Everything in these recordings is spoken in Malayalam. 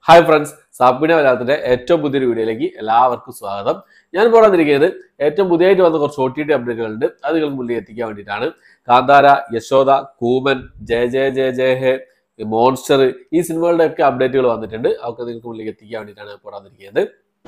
ഹായ് ഫ്രണ്ട്സ് സാപ്പിന വലാത്തിന്റെ ഏറ്റവും പുതിയൊരു വീഡിയോയിലേക്ക് എല്ലാവർക്കും സ്വാഗതം ഞാൻ ഇപ്പോൾ വന്നിരിക്കുന്നത് ഏറ്റവും പുതിയതായിട്ട് വന്ന കുറച്ച് ഒ ടി ടി അപ്ഡേറ്റുകളുണ്ട് അത് നിങ്ങൾക്ക് മുന്നിൽ എത്തിക്കാൻ വേണ്ടിയിട്ടാണ് കാന്താര യശോദ കൂമൻ ജയ ജയ ജയ ജയ ഹേ മോൺസ്റ്റർ ഈ സിനിമകളുടെ ഒക്കെ അപ്ഡേറ്റുകൾ വന്നിട്ടുണ്ട് അതൊക്കെ നിങ്ങൾക്ക് മുന്നിലേക്ക് എത്തിക്കാൻ വേണ്ടിയിട്ടാണ് ഇപ്പോൾ വന്നിരിക്കുന്നത്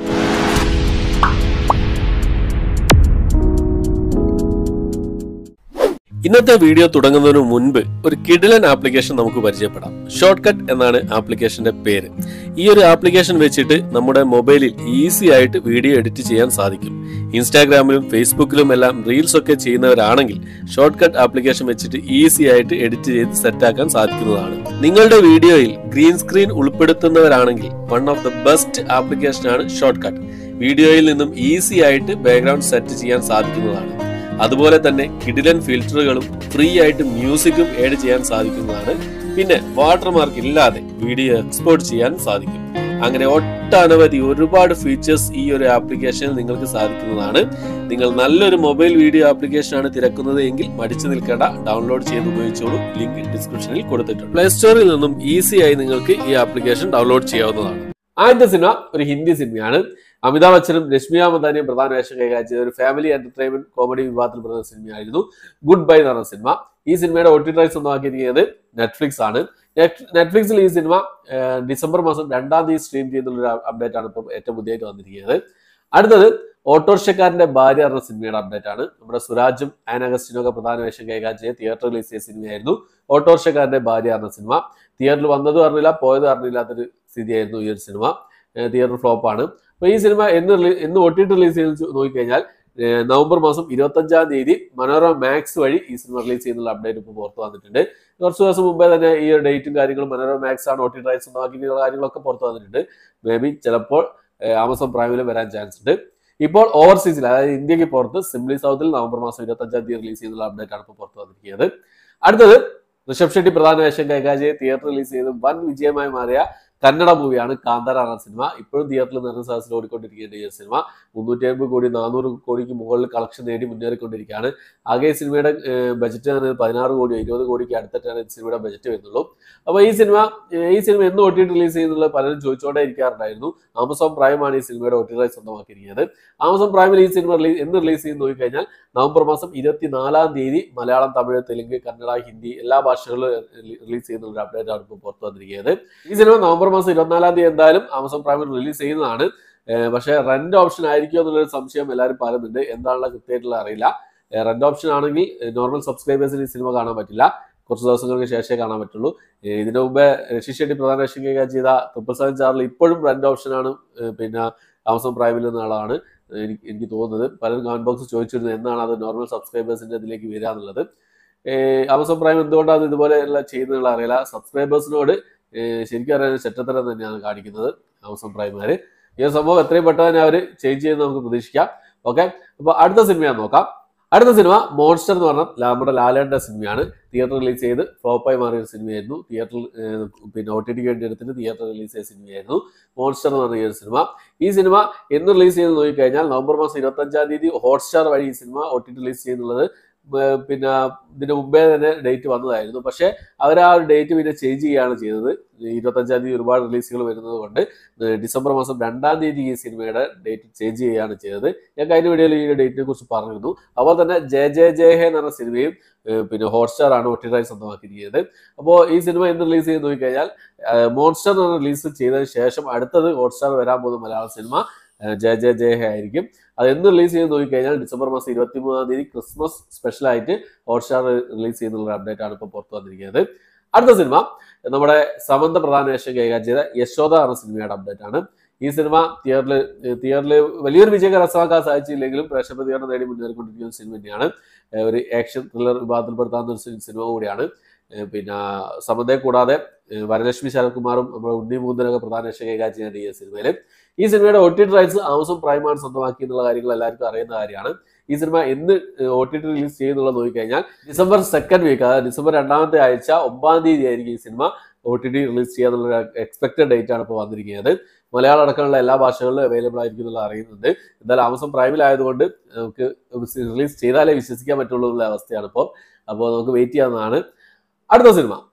ഇന്നത്തെ വീഡിയോ തുടങ്ങുന്നതിന് മുൻപ് ഒരു കിഡിലൻ ആപ്ലിക്കേഷൻ നമുക്ക് പരിചയപ്പെടാം ഷോർട്ട് കട്ട് എന്നാണ് ആപ്ലിക്കേഷന്റെ പേര് ഈ ഒരു ആപ്ലിക്കേഷൻ വെച്ചിട്ട് നമ്മുടെ മൊബൈലിൽ ഈസി ആയിട്ട് വീഡിയോ എഡിറ്റ് ചെയ്യാൻ സാധിക്കും ഇൻസ്റ്റാഗ്രാമിലും ഫേസ്ബുക്കിലും എല്ലാം റീൽസ് ഒക്കെ ചെയ്യുന്നവരാണെങ്കിൽ ഷോർട്ട് കട്ട് ആപ്ലിക്കേഷൻ വെച്ചിട്ട് ഈസി ആയിട്ട് എഡിറ്റ് ചെയ്ത് സെറ്റാക്കാൻ സാധിക്കുന്നതാണ് നിങ്ങളുടെ വീഡിയോയിൽ ഗ്രീൻ സ്ക്രീൻ ഉൾപ്പെടുത്തുന്നവരാണെങ്കിൽ വൺ ഓഫ് ദ ബെസ്റ്റ് ആപ്ലിക്കേഷനാണ് ഷോർട്ട് കട്ട് വീഡിയോയിൽ നിന്നും ഈസി ആയിട്ട് ബാക്ക്ഗ്രൗണ്ട് സെറ്റ് ചെയ്യാൻ സാധിക്കുന്നതാണ് അതുപോലെ തന്നെ കിഡിലൻ ഫിൽറ്ററുകളും ഫ്രീ ആയിട്ട് മ്യൂസിക്കും ആഡ് ചെയ്യാൻ സാധിക്കുന്നതാണ് പിന്നെ വാട്ടർമാർക്ക് ഇല്ലാതെ വീഡിയോ എക്സ്പോർട്ട് ചെയ്യാൻ സാധിക്കും അങ്ങനെ ഒട്ടനവധി ഒരുപാട് ഫീച്ചേഴ്സ് ഈ ഒരു ആപ്ലിക്കേഷനിൽ നിങ്ങൾക്ക് സാധിക്കുന്നതാണ് നിങ്ങൾ നല്ലൊരു മൊബൈൽ വീഡിയോ ആപ്ലിക്കേഷൻ ആണ് തിരക്കുന്നത് എങ്കിൽ മടിച്ചു നിൽക്കേണ്ട ഡൗൺലോഡ് ചെയ്ത് ഉപയോഗിച്ചോളൂ ലിങ്ക് ഡിസ്ക്രിപ്ഷനിൽ കൊടുത്തിട്ടുണ്ട് പ്ലേ സ്റ്റോറിൽ നിന്നും ഈസി ആയി നിങ്ങൾക്ക് ഈ ആപ്ലിക്കേഷൻ ഡൗൺലോഡ് ചെയ്യാവുന്നതാണ് ആദ്യത്തെ സിനിമ ഒരു ഹിന്ദി സിനിമയാണ് അമിതാഭ് ബച്ചനും രശ്മിക മന്ദാനിയും പ്രധാന വേഷം കൈകാര്യം ചെയ്ത ഒരു ഫാമിലി എന്റർടൈൻമെന്റ് കോമഡി വിഭാഗത്തിൽ പെടുന്ന സിനിമയായിരുന്നു ഗുഡ് ബൈ എന്ന് പറഞ്ഞ സിനിമ ഈ സിനിമയുടെ ഒ ടി റൈറ്റ്സ് സ്വന്തമാക്കിയിരിക്കുന്നത് നെറ്റ്ഫ്ലിക്സ് ആണ് നെറ്റ്ഫ്ലിക്സിൽ ഈ സിനിമ ഏഹ്, ഡിസംബർ മാസം രണ്ടാം തീയതി സ്ട്രീം ചെയ്യുന്നുള്ള ഒരു അപ്ഡേറ്റ് ആണ് ഇപ്പം ഏറ്റവും പുതിയതായിട്ട് വന്നിരിക്കുന്നത് അടുത്തത് ഓട്ടോറിക്ഷക്കാരന്റെ ഭാര്യ എന്ന സിനിമയുടെ അപ്ഡേറ്റ് ആണ് നമ്മുടെ സുരാജും ആൻ അഗസ്റ്റിനും ഒക്കെ പ്രധാന വേഷം കൈകാര്യം ചെയ്ത തിയേറ്റർ റിലീസ് ചെയ്ത സിനിമയായിരുന്നു ഓട്ടോറിക്ഷക്കാരന്റെ ഭാര്യ എന്ന സിനിമ തിയേറ്ററിൽ വന്നത് അറിഞ്ഞില്ല പോയത് അറിഞ്ഞില്ലാത്തൊരു സ്ഥിതിയായിരുന്നു ഈ ഒരു സിനിമ തിയേറ്റർ ഫ്ലോപ്പാണ് അപ്പൊ ഈ സിനിമ എന്ന് റിലീ- എന്ന് ഒ ടി ടി റിലീസ് ചെയ്ത് നോക്കിക്കഴിഞ്ഞാൽ ഏഹ് നവംബർ മാസം ഇരുപത്തഞ്ചാം തീയതി മനോരമ മാക്സ് വഴി ഈ സിനിമ റിലീസ് ചെയ്യുന്നുള്ള അപ്ഡേറ്റ് ഇപ്പോൾ പുറത്തു വന്നിട്ടുണ്ട് കുറച്ച് ദിവസം മുമ്പേ തന്നെ ഈ ഒരു ഡേറ്റും കാര്യങ്ങളും മനോരമ മാക്സ് ആണ് ഒ ടി റൈറ്റ്സ് സ്വന്തമാക്കിയിട്ടുള്ള കാര്യങ്ങളൊക്കെ പുറത്തു വന്നിട്ടുണ്ട് മേ ബി ചിലപ്പോൾ ഏഹ് ആമസോൺ പ്രൈമിലും വരാൻ ചാൻസ് ഉണ്ട് ഇപ്പോൾ ഓവർസീസിൽ അതായത് ഇന്ത്യക്ക് പുറത്ത് സിംപ്ലി സൗത്തിൽ നവംബർ മാസം ഇരുപത്തഞ്ചാം തീയതി റിലീസ് ചെയ്യുന്ന അപ്ഡേറ്റ് ആണ് ഇപ്പോൾ പുറത്തു വന്നിരിക്കുന്നത് അടുത്തത് ഋഷഭ് ഷെട്ടി പ്രധാന വേഷം കൈകാര്യം ചെയ്ത് തിയേറ്റർ റിലീസ് ചെയ്ത് വൻ വിജയമായി മാറിയ കന്നഡ മൂവിയാണ് കാന്താര എന്ന സിനിമ ഇപ്പോഴും തിയേറ്ററിൽ നിറഞ്ഞ സാഹസിൽ ഓടിക്കൊണ്ടിരിക്കുന്ന ഈ ഒരു സിനിമ മുന്നൂറ്റി അമ്പത് കോടി നാനൂറ് കോടിക്ക് മുകളിൽ കളക്ഷൻ നേടി മുന്നേറിക്കൊണ്ടിരിക്കുകയാണ് ആകെ ഈ സിനിമയുടെ ബജറ്റ് ആണ് പതിനാറ് കോടിയോ ഇരുപത് കോടിക്ക് അടുത്തിട്ടാണ് ഈ സിനിമയുടെ ബജറ്റ് വരുന്നുള്ളൂ അപ്പോൾ ഈ സിനിമ ഏഹ് ഈ സിനിമ എന്ന് ഒ ടി റിലീസ് ചെയ്യുന്നുള്ള പലരും ചോദിച്ചുകൊണ്ടേ ഇരിക്കാറുണ്ടായിരുന്നു ആമസോൺ പ്രൈമാണ് ഈ സിനിമയുടെ ഒ ടി റൈറ്റ് സ്വന്തമാക്കിയിരിക്കുന്നത് ആമസോൺ പ്രൈമിൽ ഈ സിനിമ റിലീസ് എന്ന് റിലീസ് ചെയ്ത് നോക്കിക്കഴിഞ്ഞാൽ നവംബർ മാസം ഇരുപത്തിനാലാം തീയതി മലയാളം തമിഴ് തെലുങ്ക് കന്നഡ ഹിന്ദി എല്ലാ ഭാഷകളിലും റിലീസ് ചെയ്യുന്ന ഒരു അപ്ഡേറ്റ് ആണ് ഇപ്പോൾ പുറത്തു വന്നിരിക്കുന്നത് ഈ സിനിമ നവംബർ മാസം ഇരുപത്തിനാലാം തീയതി എന്തായാലും ആമസോൺ പ്രൈമിൽ റിലീസ് ചെയ്യുന്നതാണ് ഏഹ് പക്ഷേ റെന്റ് ഓപ്ഷൻ ആയിരിക്കുമോ എന്നുള്ളൊരു സംശയം എല്ലാവരും പറയുന്നുണ്ട് എന്താണുള്ള കൃത്യമായിട്ടുള്ള അറിയില്ല റെന്റ് ഓപ്ഷൻ ആണെങ്കിൽ നോർമൽ സബ്സ്ക്രൈബേഴ്സിന് ഈ സിനിമ കാണാൻ പറ്റില്ല കുറച്ച് ദിവസങ്ങൾക്ക് ശേഷമേ കാണാൻ പറ്റുള്ളൂ ഏഹ് ഇതിനു മുമ്പേ ഋഷി ഷെട്ടി പ്രധാന വേഷം കൈകാര്യം ചെയ്ത ട്രിപ്പിൾ സെവൻ ചാറിൽ ഇപ്പോഴും റെന്റ് ഓപ്ഷനാണ് ഏഹ് പിന്നെ ആമസോൺ പ്രൈമിൽ നിന്നുള്ളതാണ് എനിക്ക് എനിക്ക് തോന്നുന്നത് പലരും കമന്റ് ബോക്സ് ചോദിച്ചിരുന്നു എന്നാണ് അത് നോർമൽ സബ്സ്ക്രൈബേഴ്സിന്റെ ഇതിലേക്ക് വരിക എന്നുള്ളത് ഏഹ് ആമസോൺ പ്രൈം എന്തുകൊണ്ടാണ് ഇത് ഇതുപോലെയുള്ള ചെയ്യുന്നുള്ള അറിയില്ല സബ്സ്ക്രൈബേഴ്സിനോട് ഏഹ് ശരിക്കും അറിയാൻ ചെറ്റത്തരം തന്നെയാണ് കാണിക്കുന്നത് ആമസോൺ പ്രൈമുകാർ ഈ ഒരു സംഭവം എത്രയും പെട്ടെന്ന് തന്നെ അവർ ചേഞ്ച് ചെയ്യുന്ന നമുക്ക് പ്രതീക്ഷിക്കാം ഓക്കെ അപ്പോൾ അടുത്ത സിനിമ നോക്കാം അടുത്ത സിനിമ മോൺസ്റ്റർ എന്ന് പറഞ്ഞ ലാ- നമ്മുടെ ലാലേട്ടൻ്റെ സിനിമയാണ് തിയേറ്റർ റിലീസ് ചെയ്ത് ഫ്ലോപ്പായി മാറിയ ഒരു സിനിമയായിരുന്നു തിയേറ്ററിൽ ഏഹ്, പിന്നെ ഒ ടി ടിക്ക് വേണ്ടി എടുത്തിട്ട് തിയേറ്റർ റിലീസ് ചെയ്ത സിനിമയായിരുന്നു മോൺസ്റ്റർ എന്ന് പറഞ്ഞ ഈ ഒരു സിനിമ ഈ സിനിമ എന്ന് റിലീസ് ചെയ്ത് നോക്കിക്കഴിഞ്ഞാൽ നവംബർ മാസം ഇരുപത്തഞ്ചാം തീയതി ഹോട്ട്സ്റ്റാർ വഴി ഈ സിനിമ ഒ ടി ടി റിലീസ് ചെയ്യുന്നുള്ളത് ഏഹ്, പിന്നെ ഇതിന് മുമ്പേ തന്നെ ഡേറ്റ് വന്നതായിരുന്നു പക്ഷേ അവർ ആ ഒരു ഡേറ്റ് പിന്നെ ചേഞ്ച് ചെയ്യുകയാണ് ചെയ്തത് ഇരുപത്തഞ്ചാം തീയതി ഒരുപാട് റിലീസുകൾ വരുന്നത് കൊണ്ട് ഏഹ്, ഡിസംബർ മാസം രണ്ടാം തീയതി ഈ സിനിമയുടെ ഡേറ്റ് ചേഞ്ച് ചെയ്യുകയാണ് ചെയ്തത് ഞാൻ കഴിഞ്ഞ വീഡിയോയിൽ ഈ ഡേറ്റിനെ കുറിച്ച് പറഞ്ഞിരുന്നു അതുപോലെ തന്നെ ജയ ജയ ജയ ഹേ എന്ന് പറഞ്ഞ സിനിമയും ഏഹ്, പിന്നെ ഹോട്ട്സ്റ്റാർ ആണ് ഒട്ടിറായി സ്വന്തമാക്കിയിരിക്കുന്നത് അപ്പോൾ ഈ സിനിമ എന്ന് റിലീസ് ചെയ്ത് നോക്കിക്കഴിഞ്ഞാൽ മോൺസ്റ്റർ എന്ന് റിലീസ് ചെയ്തതിന് ശേഷം അടുത്തത് ഹോട്ട്സ്റ്റാർ വരാൻ പോകുന്ന മലയാള സിനിമ ഏഹ്, ജയ ജയ ജയ ഹേ ആയിരിക്കും അത് എന്ന് റിലീസ് ചെയ്ത് നോക്കിക്കഴിഞ്ഞാൽ ഡിസംബർ മാസം ഇരുപത്തി മൂന്നാം തീയതി ക്രിസ്മസ് സ്പെഷ്യലായിട്ട് ഹോട്ട്സ്റ്റാർ റിലീസ് ചെയ്യുന്നുള്ള അപ്ഡേറ്റ് ആണ് ഇപ്പോൾ പുറത്തു വന്നിരിക്കുന്നത് അടുത്ത സിനിമ നമ്മുടെ സമന്ത പ്രധാന വേഷം കൈകാര്യം ചെയ്ത യശോദ എന്ന സിനിമയുടെ അപ്ഡേറ്റ് ആണ് ഈ സിനിമ തിയേറ്ററിൽ തിയേറ്ററിൽ വലിയൊരു വിജയം കരസ്ഥമാക്കാൻ സാധിച്ചില്ലെങ്കിലും പ്രേക്ഷക പ്രതികരണം നേടി മുന്നേറിക്കൊണ്ടിരിക്കുന്ന സിനിമ തന്നെയാണ് ഏഹ് ഒരു ആക്ഷൻ ത്രില്ലർ വിഭാഗത്തിൽപ്പെടുത്താവുന്ന ഒരു സി- സിനിമ കൂടിയാണ് ഏഹ് പിന്നെ സമന്തയെ കൂടാതെ ഏഹ് വരലക്ഷ്മി ശരത്കുമാറും നമ്മുടെ ഉണ്ണി മൂന്നനൊക്കെ പ്രധാന വേഷം കൈകാര്യം ചെയ്യുന്ന ഈ സിനിമയിൽ ഈ സിനിമയുടെ O T T rights Amazon പ്രൈമാണ് സ്വന്തമാക്കി എന്നുള്ള കാര്യങ്ങൾ എല്ലാവർക്കും അറിയുന്ന കാര്യമാണ് ഈ സിനിമ എന്ന് ഒ ടി ടി റിലീസ് ചെയ്യുന്നുള്ളത് നോക്കിക്കഴിഞ്ഞാൽ ഡിസംബർ സെക്കൻഡ് വീക്ക് അതായത് ഡിസംബർ രണ്ടാമത്തെ ആഴ്ച ഒമ്പതാം തീയതി ആയിരിക്കും ഈ സിനിമ ഒ ടി ടി റിലീസ് ചെയ്യാന്നുള്ള എക്സ്പെക്റ്റഡ് ഡേറ്റ് ആണ് ഇപ്പോൾ വന്നിരിക്കുന്നത് മലയാളം അടക്കമുള്ള എല്ലാ ഭാഷകളിലും അവൈലബിൾ ആയിരിക്കും എന്നുള്ള അറിയുന്നുണ്ട് എന്തായാലും ആമസോൺ പ്രൈമിലായതുകൊണ്ട് നമുക്ക് റിലീസ് ചെയ്താലേ വിശ്വസിക്കാൻ പറ്റുള്ളൂ എന്നുള്ള അവസ്ഥയാണ് ഇപ്പോൾ അപ്പോൾ നമുക്ക് വെയിറ്റ് ചെയ്യാവുന്നതാണ് അടുത്ത സിനിമ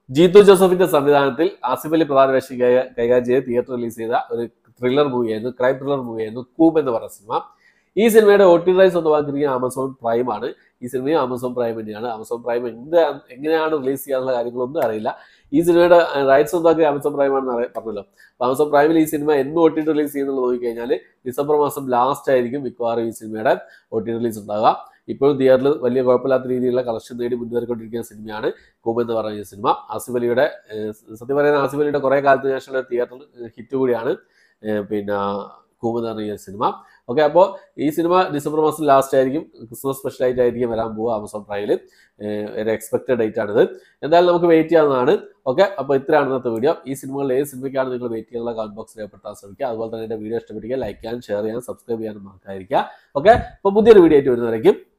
ജീത്തു ജോസഫിന്റെ സംവിധാനത്തിൽ ആസിഫ് അലി പ്രധാന വേഷം കൈ- കൈകാര്യം ചെയ്ത് തിയേറ്റർ റിലീസ് ചെയ്ത ഒരു ത്രില്ലർ മൂവിയായിരുന്നു ക്രൈം ത്രില്ലർ മൂവിയായിരുന്നു കൂബ് എന്ന് പറയുന്ന സിനിമ ഈ സിനിമയുടെ ഒ ടി റൈസ് സ്വന്തമാക്കിയിരിക്കുന്ന ആമസോൺ പ്രൈം ആണ് ഈ സിനിമയും ആമസോൺ പ്രൈം തന്നെയാണ് ആമസോൺ പ്രൈം എന്ത് എങ്ങനെയാണ് റിലീസ് ചെയ്യാനുള്ള കാര്യങ്ങളൊന്നും അറിയില്ല ഈ സിനിമയുടെ റൈറ്റ്സ് സ്വന്തമാക്കി ആമസോൺ പ്രൈം ആണെന്ന് അറിയ- പറഞ്ഞല്ലോ അപ്പൊ ആമസോൺ പ്രൈമിൽ ഈ സിനിമ എന്ന് ഒ ടി റിലീസ് ചെയ്യുന്നുള്ളത് നോക്കിക്കഴിഞ്ഞാൽ ഡിസംബർ മാസം ലാസ്റ്റ് ആയിരിക്കും മിക്കവാറും ഈ സിനിമയുടെ ഒ ടി റിലീസ് ഉണ്ടാകുക ഇപ്പോഴും തിയേറ്ററിൽ വലിയ കുഴപ്പമില്ലാത്ത രീതിയിലുള്ള കളക്ഷൻ നേടി മുന്നേറിക്കൊണ്ടിരിക്കുന്ന സിനിമയാണ് കൂബ് എന്ന് പറയുന്ന ഈ സിനിമ ആസിഫ് അലിയുടെ ഏഹ്, സത്യം പറയുന്ന ആസിഫ് അലിയുടെ കുറെ കാലത്തിന് ശേഷമുള്ള തിയേറ്റർ ഹിറ്റ് കൂടിയാണ് ഏഹ്, പിന്നെ കൂബ് എന്ന് പറഞ്ഞ ഈ സിനിമ ഓക്കെ അപ്പോൾ ഈ സിനിമ ഡിസംബർ മാസം ലാസ്റ്റ് ആയിരിക്കും ക്രിസ്മസ് സ്പെഷ്യൽ ആയിട്ട് ആയിരിക്കും വരാൻ പോവുക ആമസോൺ പ്രൈമിൽ ഒരു എക്സ്പെക്റ്റഡ് ഡേറ്റ് ആണിത് എന്തായാലും നമുക്ക് വെയിറ്റ് ചെയ്യാവുന്നതാണ് ഓക്കെ അപ്പോൾ ഇത്രയാണ് ഇന്നത്തെ വീഡിയോ ഈ സിനിമകളിൽ ഏത് സിനിമയ്ക്കാണ് നിങ്ങൾ വെയിറ്റ് ചെയ്യാനുള്ള കമന്റ് ബോക്സിൽ രേഖപ്പെടുത്താൻ ശ്രമിക്കുക അതുപോലെ തന്നെ എൻ്റെ വീഡിയോ ഇഷ്ടപ്പെടുക ലൈക്ക് ചെയ്യാൻ ഷെയർ ചെയ്യാൻ സബ്സ്ക്രൈബ് ചെയ്യാനും മറക്കാതിരിക്കുക ഓക്കെ അപ്പോൾ പുതിയൊരു വീഡിയോ ആയിട്ട് വരുന്നവരേക്കും